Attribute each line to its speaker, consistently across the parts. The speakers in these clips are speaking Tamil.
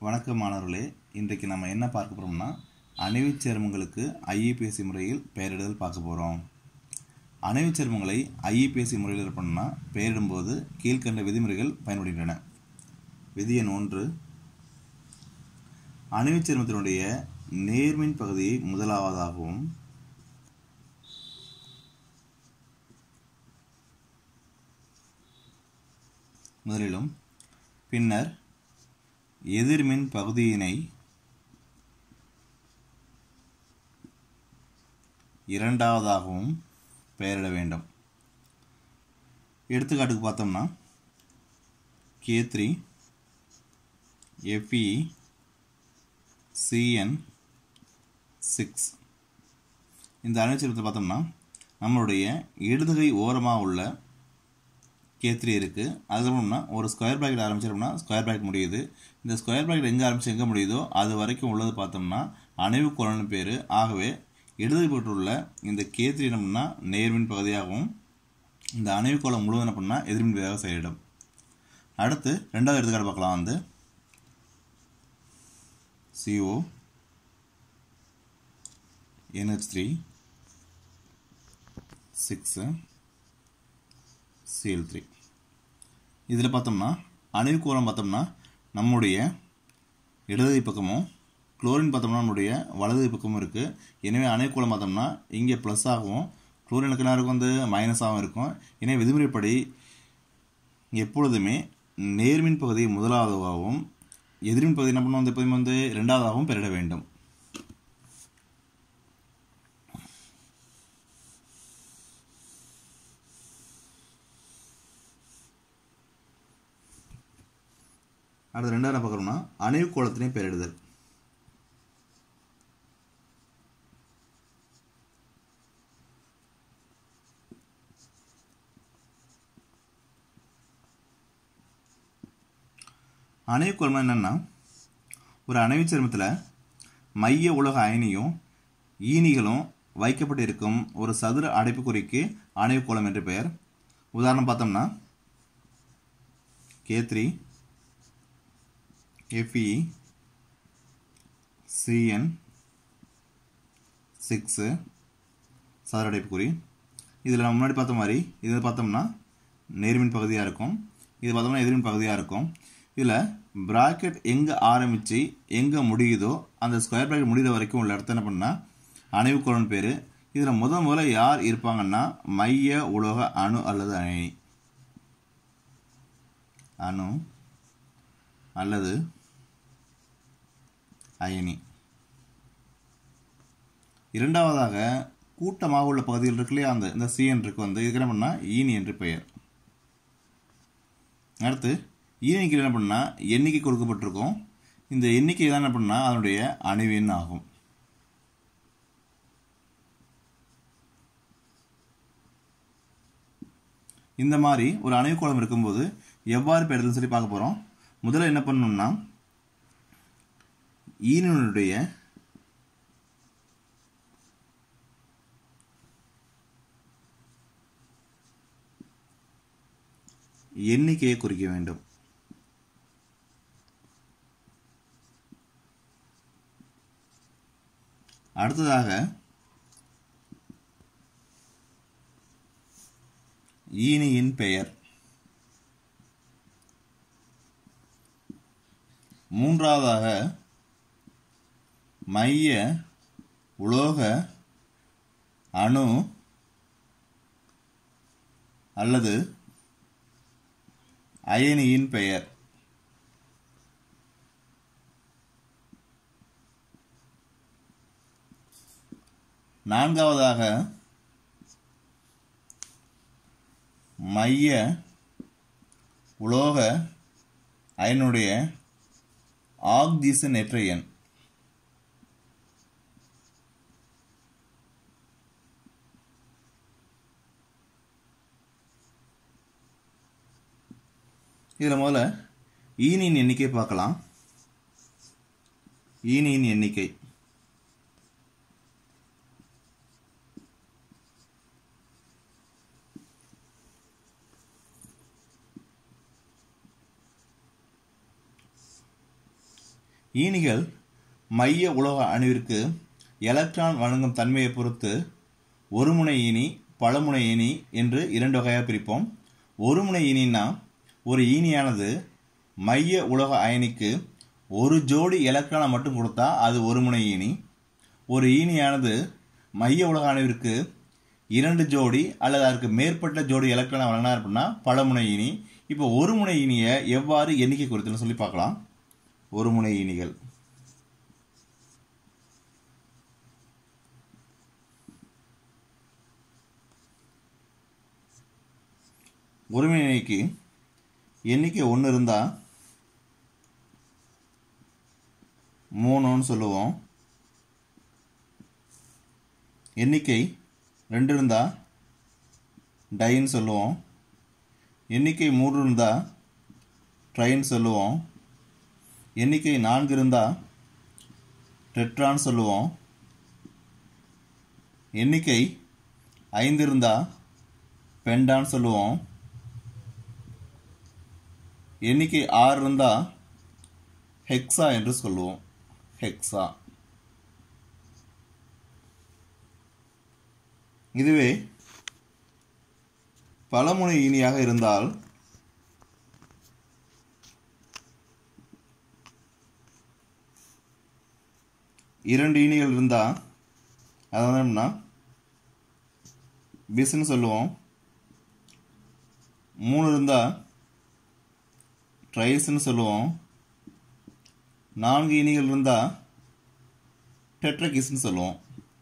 Speaker 1: வணக்கம் மாணவர்களே இன்றைக்கு நம்ம என்ன பார்க்க போகிறோம்னா அணைவுச் சேர்மங்களுக்கு ஐஇபிஎஸ்சி முறையில் பெயரிடுதல் பார்க்க போகிறோம் அணைவுச் சேர்மங்களை ஐஇபிஎஸ்சி முறையில் இருப்போம்னா பெயரிடும்போது கீழ்க்கண்ட விதிமுறைகள் பயன்படுகின்றன விதி எண் ஒன்று அணைவுச் சேர்மத்தினுடைய நேர்மின் பகுதியை முதலாவதாகவும் முதலிலும் பின்னர் எதிர்மின் பகுதியினை இரண்டாவதாகவும் பெயரிட வேண்டும் எடுத்துக்காட்டுக்கு பார்த்தோம்னா K three F E C N six இந்த அணுச்சரத்தை பார்த்தோம்னா நம்மளுடைய இடதுகை ஓரமாக உள்ள கே த்ரீ இருக்குது அதுக்கப்புறம்னா ஒரு ஸ்கொயர் ப்ராக்கெட் ஆரம்பிச்சிட்டோம்னா ஸ்கொயர் ப்ராக்கெட் முடியுது இந்த ஸ்கொயர் ப்ராக்கெட் எங்கே ஆரம்பிச்சு எங்கே முடியுதோ அது வரைக்கும் உள்ளது பார்த்தோம்னா அணைவு கோலன்னு பேர் ஆகவே இடது பெற்றுள்ள இந்த கே த்ரீ என்னம்னா நேர்மின் பகுதியாகவும் இந்த அணைவு கோலம் முழுவதும் என்ன பண்ணால் எதிர்மின் பகுதியாக செயலிடும் அடுத்து ரெண்டாவது எடுத்துக்காட்டு பார்க்கலாம் வந்து CO NH3 6 Cl3 இதில் பார்த்தோம்னா அணில் கோலம் பார்த்தோம்னா நம்முடைய இடது பக்கமும் குளோரின் பார்த்தோம்னா நம்முடைய வலது பக்கமும் இருக்குது எனவே அணைல் கோலம் பார்த்தோம்னா இங்கே ப்ளஸ் ஆகும் குளோரினுக்கு என்ன இருக்கும் வந்து மைனஸாகவும் இருக்கும் எனவே விதிமுறைப்படி எப்பொழுதுமே நேர்மின் பகுதி முதலாவதாகவும் எதிரின் பகுதி என்ன பண்ணுவோம் வந்து எப்போதுமே வந்து ரெண்டாவதாகவும் பெரிட வேண்டும் அடுத்து ரெண்டாவது என்ன பார்க்குறோம்னா அணைவு கோலத்தினை பெயரிடுதல் அணைவு கோலம் என்னன்னா ஒரு அணைவு சேர்மத்தில் மைய உலக அயனியும் ஈனிகளும் வைக்கப்பட்டு இருக்கும் ஒரு சதுர அடைப்புக்குறிக்கு அணைவு கோலம் என்று பெயர் உதாரணம் பார்த்தோம்னா K three F E C N six சதுர அடைப்புக்குறி இதில் நம்ம முன்னாடி பார்த்த மாதிரி இதில் பார்த்தோம்னா நேர்மின் பகுதியாக இருக்கும் இது பார்த்தோம்னா எதிர்மின் பகுதியாக இருக்கும் இதில் ப்ராக்கெட் எங்கே ஆரம்பித்து எங்கே முடியுதோ அந்த ஸ்கொயர் ப்ராக்கெட் முடிகிற வரைக்கும் உள்ள இடத்த என்ன பண்ணால் அணைவுக்கோளன் பேர் இதில் முத முதல்ல யார் இருப்பாங்கன்னா மைய உலோக அணு அல்லது அயனி அணு அல்லது அயனி இரண்டாவதாக கூட்டமாக உள்ள பகுதிகள் இருக்கு இல்லையா அந்த இந்த சிஎன் இருக்கு வந்து இதுக்கு என்ன பண்ணால் ஈனி என்று பெயர் அடுத்து ஈனிக்கு என்ன பண்ணால் எண்ணிக்கை கொடுக்கப்பட்டிருக்கும் இந்த எண்ணிக்கை தான் என்ன பண்ணால் அதனுடைய அணுவெண் ஆகும் இந்த மாதிரி ஒரு அணைவு கோலம் இருக்கும்போது எவ்வாறு பெறுதல்னு சொல்லி பார்க்க போகிறோம் முதல்ல என்ன பண்ணணும்னா ஈனினுடைய எண்ணிக்கையை குறிக்க வேண்டும் அடுத்ததாக ஈனியின் பெயர் மூன்றாவதாக மைய உலோக அணு அல்லது அயனியின் பெயர் நான்காவதாக மைய உலோக அயனுடைய ஆக்சிஜன் எற்ற எண் இதில் முதல்ல ஈனியின் எண்ணிக்கை பார்க்கலாம் ஈனியின் எண்ணிக்கை ஈனிகள் மைய உலோக அணுவிற்கு எலக்ட்ரான் வழங்கும் தன்மையை பொறுத்து ஒருமுனை ஈனி பலமுனை ஈனி என்று இரண்டு வகையாக பிரிப்போம் ஒருமுனை ஈனின்னா ஒரு ஈனியானது மைய உலோக அயனிக்கு ஒரு ஜோடி எலக்ட்ரானை மட்டும் கொடுத்தா அது ஒருமுனை ஈனி ஒரு ஈனியானது மைய உலக அணுவிற்கு இரண்டு ஜோடி அல்லது அதற்கு மேற்பட்ட ஜோடி எலக்ட்ரானை வழங்கினா அப்படின்னா பலமுனை ஈனி இப்போ ஒரு முனை ஈனியை எவ்வாறு எண்ணிக்கை குறித்துன்னு சொல்லி பார்க்கலாம் ஒரு முனை ஈனிகள் ஒருமை இணைக்கு எண்ணிக்கை ஒன்று இருந்தால் மூணுன்னு சொல்லுவோம் எண்ணிக்கை ரெண்டு இருந்தால் டைன்னு சொல்லுவோம் எண்ணிக்கை மூன்று இருந்தால் ட்ரைன்னு சொல்லுவோம் எண்ணிக்கை நான்கு இருந்தால் டெட்ரான்னு சொல்லுவோம் எண்ணிக்கை ஐந்து இருந்தால் பெண்டான்னு சொல்லுவோம் எண்ணிக்கை ஆறு இருந்தால் ஹெக்ஸா என்று சொல்லுவோம் ஹெக்ஸா இதுவே பலமுனை ஈனியாக இருந்தால் இரண்டு ஈனிகள் இருந்தால் அது வந்து என்னன்னா பிஸ்ன்னு சொல்லுவோம் மூணு இருந்தால் ட்ரைஸ்ன்னு சொல்லுவோம் நான்கு இனிகள் இருந்தால் டெட்ரகிஸ்ன்னு சொல்லுவோம்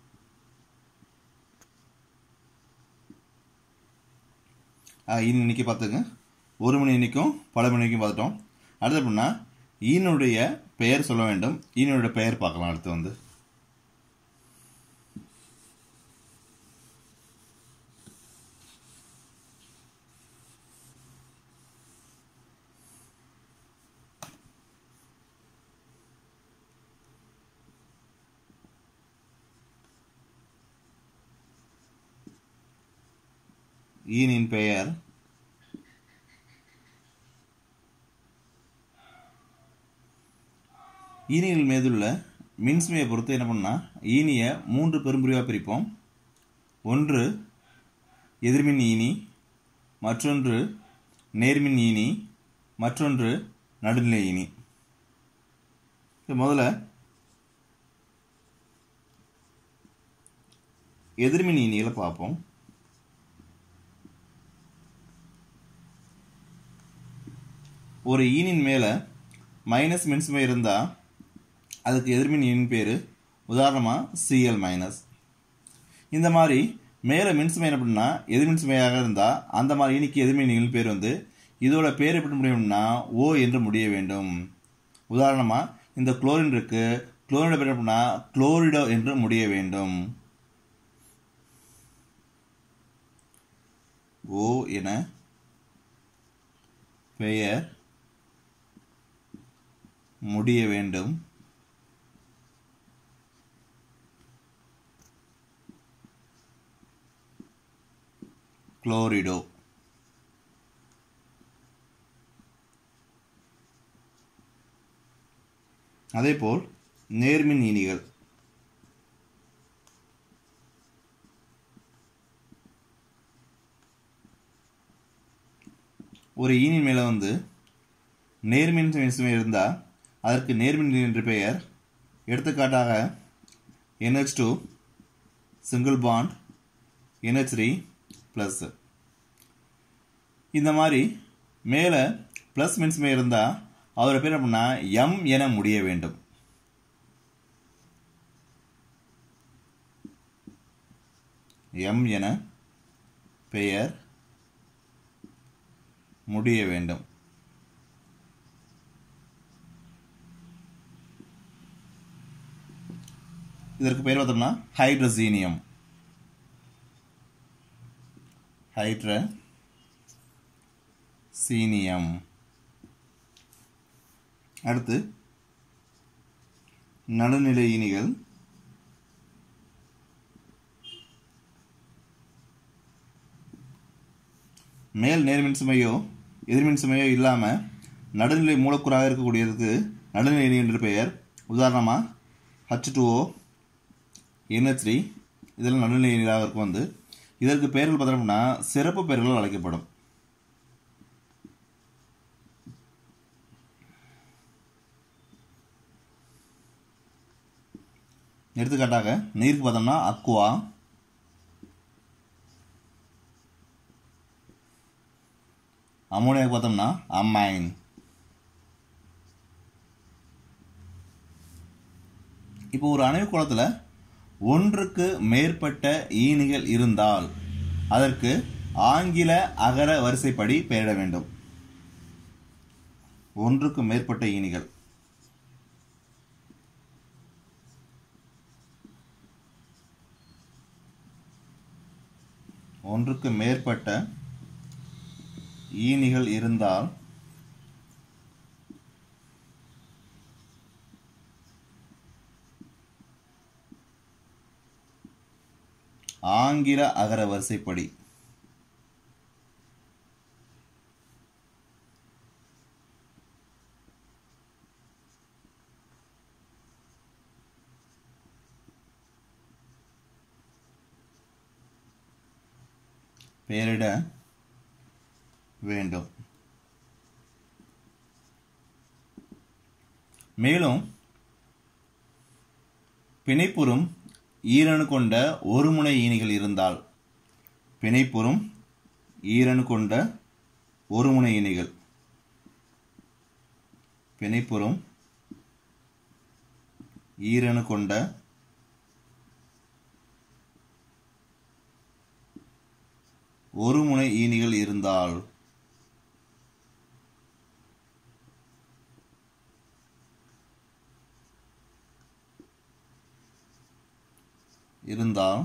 Speaker 1: இனி இன்னைக்கு பார்த்துங்க ஒரு மணி இன்னைக்கும் பல மணிக்கும் பார்த்துட்டோம் அடுத்து அப்படின்னா ஈனுடைய பெயர் சொல்ல வேண்டும் ஈனுடைய பெயர் பார்க்கலாம் அடுத்து வந்து ஈனின் பெயர் ஈனிகள் மீதுள்ள மின்சுமையை பொறுத்து என்ன பண்ணால் ஈனியை மூன்று பெரும்பிரிவாக பிரிப்போம் ஒன்று எதிர்மின் ஈனி மற்றொன்று நேர்மின் ஈனி மற்றொன்று நடுநிலை ஈனி முதல்ல எதிர்மின் ஈனிகளை பார்ப்போம் ஒரு ஈனின் மேலே மைனஸ் மின்சுமை இருந்தால் அதுக்கு எதிர்மின் ஈனின் பேர் உதாரணமாக சிஎல் மைனஸ் இந்த மாதிரி மேலே மின்சுமை என்ன அப்படின்னா எதிர்மின் சுமையாக இருந்தால் அந்த மாதிரி ஈனிக்கு எதிர்மின் ஈனின் பேர் வந்து இதோட பேர் எப்படி முடியும்னா ஓ என்று முடிய வேண்டும் உதாரணமாக இந்த குளோரின் இருக்கு குளோரினோட பேர் அப்படின்னா குளோரிடோ என்று முடிய வேண்டும் ஓ என பெயர் முடிய வேண்டும் குளோரிடோ அதேபோல் நேர்மின் ஈனிகள் ஒரு ஈனின் மேலே வந்து நேர்மின் சுமை இருந்தால் அதற்கு நேர்மின் என்று பெயர் எடுத்துக்காட்டாக NH2 two single bond NH3 three plus இந்த மாதிரி மேலே ப்ளஸ் மின்சுமை இருந்தால் அவரை பேர் அப்படின்னா எம் என முடிய வேண்டும் எம் என பெயர் முடிய வேண்டும் இதற்கு பெயர் பார்த்தோம்னா ஹைட்ரசீனியம் ஹைட்ர சீனியம் அடுத்து நடுநிலை இனிகள் மேல் நேர்மின் சுமையோ எதிர்மின் சுமையோ இல்லாமல் நடுநிலை மூலக்கூறாக இருக்கக்கூடியதுக்கு நடுநிலை இனி என்று பெயர் உதாரணமாக ஹச் டூஓ என்ஹெச் த்ரீ இதெல்லாம் நடுநிலை நீராக இருக்கும் வந்து இதற்கு பெயர்கள் பார்த்தோம்னா சிறப்பு பெயர்கள் அழைக்கப்படும் எடுத்துக்காட்டாக நீருக்கு பார்த்தோம்னா அக்வா அமோனியாவுக்கு பார்த்தோம்னா அமைன் இப்போ ஒரு அணைவு குளத்தில் ஒன்றுக்கு மேற்பட்ட ஈனிகள் இருந்தால் அதற்கு ஆங்கில அகர வரிசைப்படி பெயரிட வேண்டும் ஒன்றுக்கு மேற்பட்ட ஈனிகள் ஒன்றுக்கு மேற்பட்ட ஈனிகள் இருந்தால் ஆங்கில அகர வரிசைப்படி பெயரிட வேண்டும் மேலும் பிணைப்புறும் ஈரணு கொண்ட ஒரு முனை ஈனிகள் இருந்தால் பிணைப்புறும் ஈரணு கொண்ட ஒரு முனை ஈனிகள் பிணைப்புறும் ஈரணு கொண்ட ஒரு முனை ஈனிகள் இருந்தால் இருந்தால்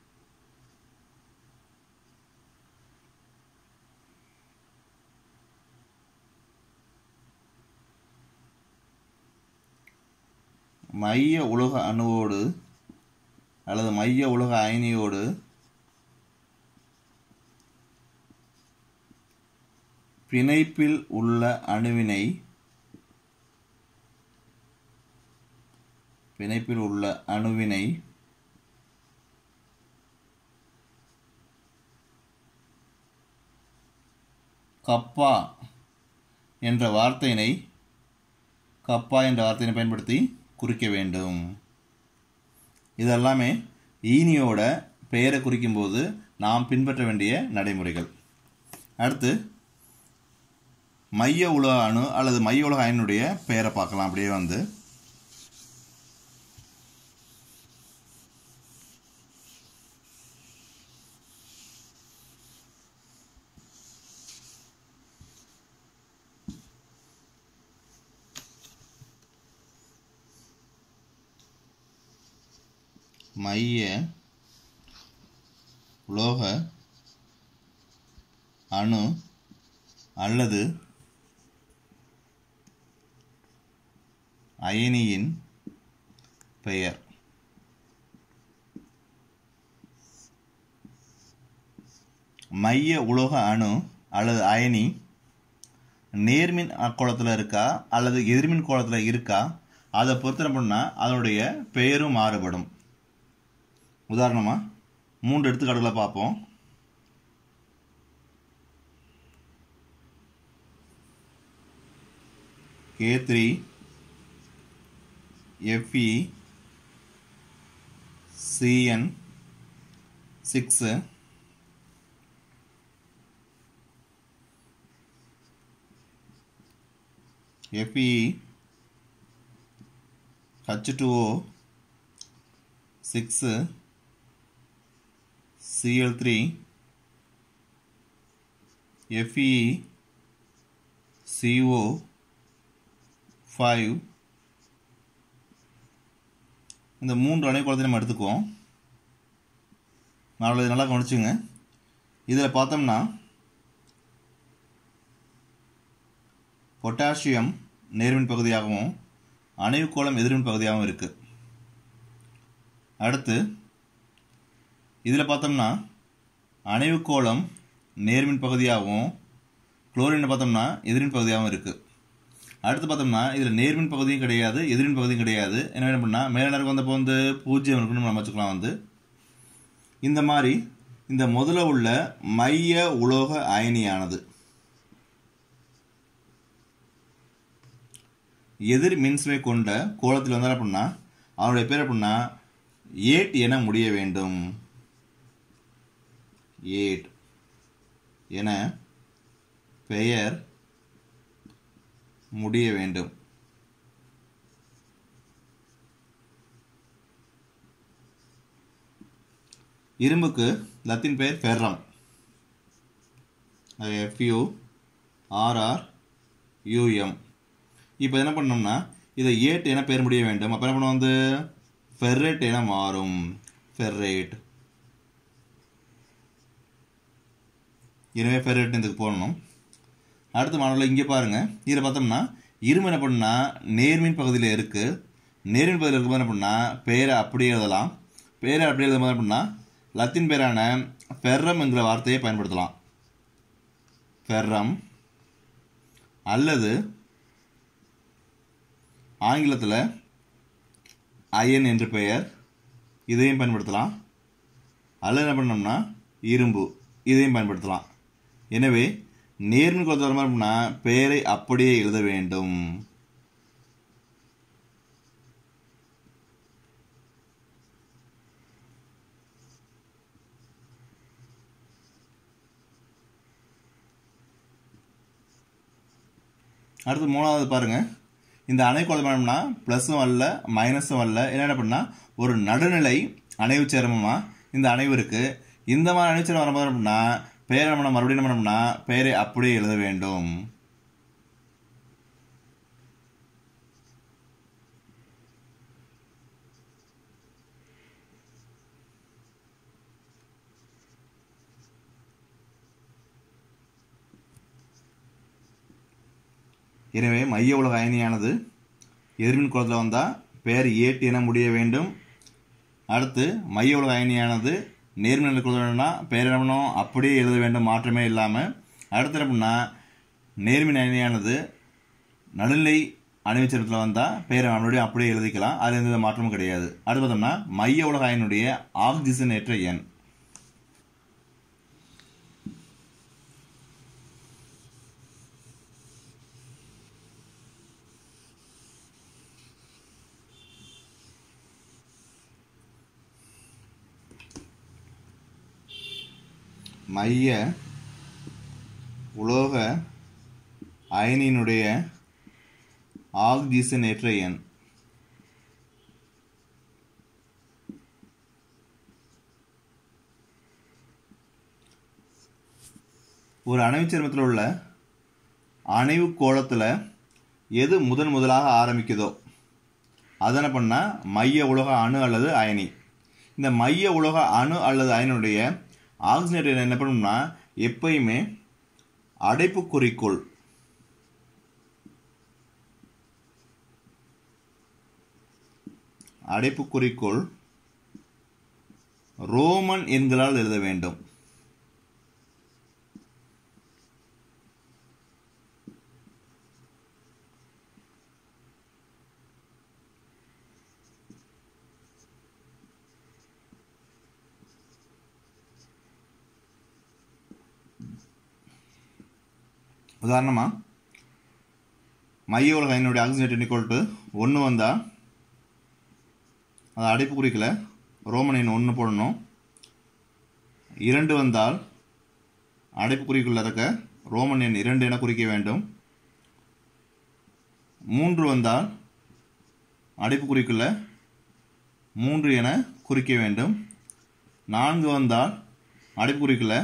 Speaker 1: மைய உலக அணுவோடு அல்லது மைய உலக அயனியோடு பிணைப்பில் உள்ள அணுவினை பிணைப்பில் உள்ள அணுவினை கப்பா என்ற வார்த்தையினை கப்பா என்ற வார்த்தையினை பயன்படுத்தி குறிக்க வேண்டும் இதெல்லாமே ஈனியோட பெயரை குறிக்கும்போது நாம் பின்பற்ற வேண்டிய நடைமுறைகள் அடுத்து மைய உலக அணு அல்லது மைய உலக அயனுடைய பெயரை பார்க்கலாம் அப்படியே வந்து மைய உலோக அணு அல்லது அயனியின் பெயர் மைய உலோக அணு அல்லது அயனி நேர்மின் கோலத்தில் இருக்கா அல்லது எதிர்மின் கோலத்தில் இருக்கா அதை பொறுத்து என்ன பண்ணால் அதனுடைய பெயரும் மாறுபடும் உதாரணமாக மூன்று எடுத்துக்காட்டுகளை பார்ப்போம் K three F E C N six F E H two O six C L three F E C O five இந்த மூன்று அணை குளத்தை நம்ம எடுத்துக்குவோம் நாலு நல்லா கவனிச்சுங்க இதில் பார்த்தோம்னா பொட்டாசியம் நேர்மின் பகுதியாகவும் அணைவுக்கோளம் எதிர்மின் பகுதியாகவும் இருக்குது அடுத்து இதில் பார்த்தோம்னா அணைவுக்கோளம் நேர்மின் பகுதியாகவும் குளோரின் பார்த்தோம்னா எதிர்மின் பகுதியாகவும் இருக்குது அடுத்து பார்த்தோம்னா இதில் நேர்மின் பகுதியும் கிடையாது எதிர்மின் பகுதியும் கிடையாது என்ன என்ன பண்ணால் மேலே நேரம் வந்தப்போ வந்து பூஜ்ஜியம் இருக்குன்னு நம்ம வச்சுக்கலாம் வந்து இந்த மாதிரி இந்த முதல்ல உள்ள மைய உலோக அயனியானது எதிர் மின்சுமை கொண்ட கோலத்தில் வந்தால் அப்படின்னா அவனுடைய பேர் அப்படின்னா ஏட் என முடிய வேண்டும் ஏட் என பெயர் முடிய வேண்டும் இரும்புக்கு லத்தின் பெயர் ஃபெர்ரம் எஃப்யூ ஆர்ஆர் யூஎம் இப்போ என்ன பண்ணோம்னா இதை ஏட் என பெயர் முடிய வேண்டும் அப்போ என்ன பண்ணுவோம் வந்து ஃபெர்ரேட் என மாறும் ஃபெர்ரேட் எனவே ஃபெர்ரேட் இதுக்கு போடணும் அடுத்த மாடலில் இங்கே பாருங்கள் இதில் பார்த்தோம்னா இரும்பு என்ன பண்ணா நேர்மின் பகுதியில் இருக்குது நேர்மின் பகுதியில் இருக்கும்போது என்ன பண்ணால் பெயரை அப்படியே எழுதலாம் பெயரை அப்படியே எழுதும்போது என்ன பண்ணால் லத்தின் பேரான ஃபெர்ரம் என்கிற வார்த்தையை பயன்படுத்தலாம் ஃபெர்ரம் அல்லது ஆங்கிலத்தில் அயன் என்று பெயர் இதையும் பயன்படுத்தலாம் அல்லது என்ன பண்ணோம்னா இரும்பு இதையும் பயன்படுத்தலாம் எனவே நேர்மின் குலத்தில் வர மாதிரினா பெயரை அப்படியே எழுத வேண்டும் அடுத்து மூணாவது பாருங்க இந்த அணை குழம்புனா ப்ளஸும் அல்ல மைனஸும் அல்ல என்ன பண்ணா ஒரு நடுநிலை அணைவு சேர்மமா இந்த அணைவு இருக்கு இந்த மாதிரி அணைவு சேர்மம் வரும்போது அப்படின்னா பெயரை நம்ம மறுபடியும் என்ன பண்ணோம்னா பெயரை அப்படியே எழுத வேண்டும் எனவே மைய உலக அயனியானது எதிர்மின் குளத்தில் வந்தால் பெயர் ஏட்டு என முடிய வேண்டும் அடுத்து மைய உலக அயனியானது நேர்மின் குளத்துலனா பெயர் என்ன பண்ணணும் அப்படியே எழுத வேண்டும் மாற்றமே இல்லாமல் அடுத்து என்ன பண்ணா நேர்மின் அயனியானது நடுநிலை அணுவிச்சரத்தில் வந்தால் பெயரை மறுபடியும் அப்படியே எழுதிக்கலாம் அதில் எந்த மாற்றமும் கிடையாது அடுத்து பார்த்தோம்னா மைய உலக அயனுடைய ஆக்சிஜன் ஏற்ற எண் மைய உலோக அயனியினுடைய ஆக்சிஜனேற்ற எண் ஒரு அணைவு சேர்மத்தில் உள்ள அணைவு கோலத்தில் எது முதன் முதலாக ஆரம்பிக்குதோ அதனை பண்ணால் மைய உலக அணு அல்லது அயனி இந்த மைய உலக அணு அல்லது அயனுடைய ஆக்சிஜனேட்டர் என்ன பண்ணணும்னா எப்பயுமே அடைப்புக்குறிக்குள் அடைப்புக்குறிக்குள் ரோமன் எண்களால் எழுத வேண்டும் உதாரணமாக மைய உலக என்னுடைய ஆக்சிஜனேட் இன்இக்குவல் ஒன்று வந்தால் அது அடைப்பு குறிக்கல ரோமன் எண் ஒன்று போடணும் இரண்டு வந்தால் அடைப்பு குறிக்குள்ள இருக்க ரோமன் எண் இரண்டு என குறிக்க வேண்டும் மூன்று வந்தால் அடைப்பு குறிக்குள்ள மூன்று என குறிக்க வேண்டும் நான்கு வந்தால் அடைப்பு குறிக்குள்ள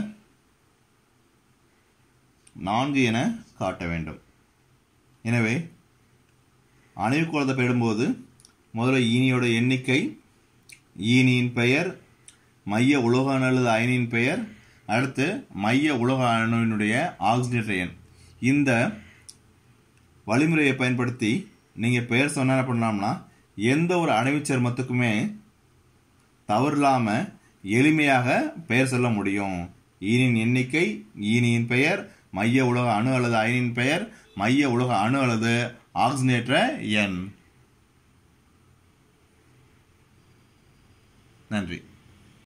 Speaker 1: நான்கு என காட்ட வேண்டும் எனவே அணைவு குலத்தை பெறும்போது முதல்ல ஈனியோட எண்ணிக்கை ஈனியின் பெயர் மைய உலோக அணு அல்லது அயனியின் பெயர் அடுத்து மைய உலோக அணுவினுடைய ஆக்சிஜனேட்டர் எண் இந்த வழிமுறையை பயன்படுத்தி நீங்கள் பெயர் சொன்ன என்ன பண்ணலாம்னா எந்த ஒரு அணைவுச் சேர்மத்துக்குமே தவறில்லாமல் எளிமையாக பெயர் சொல்ல முடியும் ஈனின் எண்ணிக்கை ஈனியின் பெயர் மைய உலக அணு அல்லது அயனின் பெயர் மைய உலக அணு அல்லது ஆக்சினேற்ற எண் நன்றி